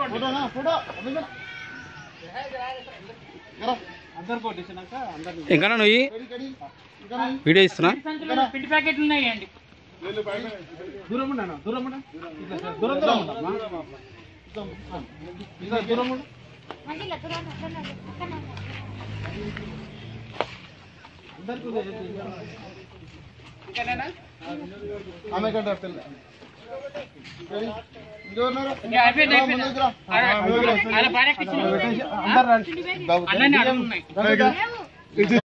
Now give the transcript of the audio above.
ఫోటోనా photo అందరు కొట్టేసినాక అందరిని ఇంకా నువ్వు వీడియో ఇస్తున్నా పిండి ప్యాకెట్లు ఉన్నాయండి దూరం ఉన్నాను దూరం ఉన్నా ఇట్లా సార్, దూరం దూరం ఉండమ్మా. ఇట్లా దూరం ఉండు. అందరికీ ఉదయం చేయాలి. ఆమె కంటే పిల్ల ఇంకెవరున్నారు అయిపోయింది అయిపోయింది అలా పారెక్కించిన అందరు రండి. అన్నీ అడుగున్నాయి ఇటు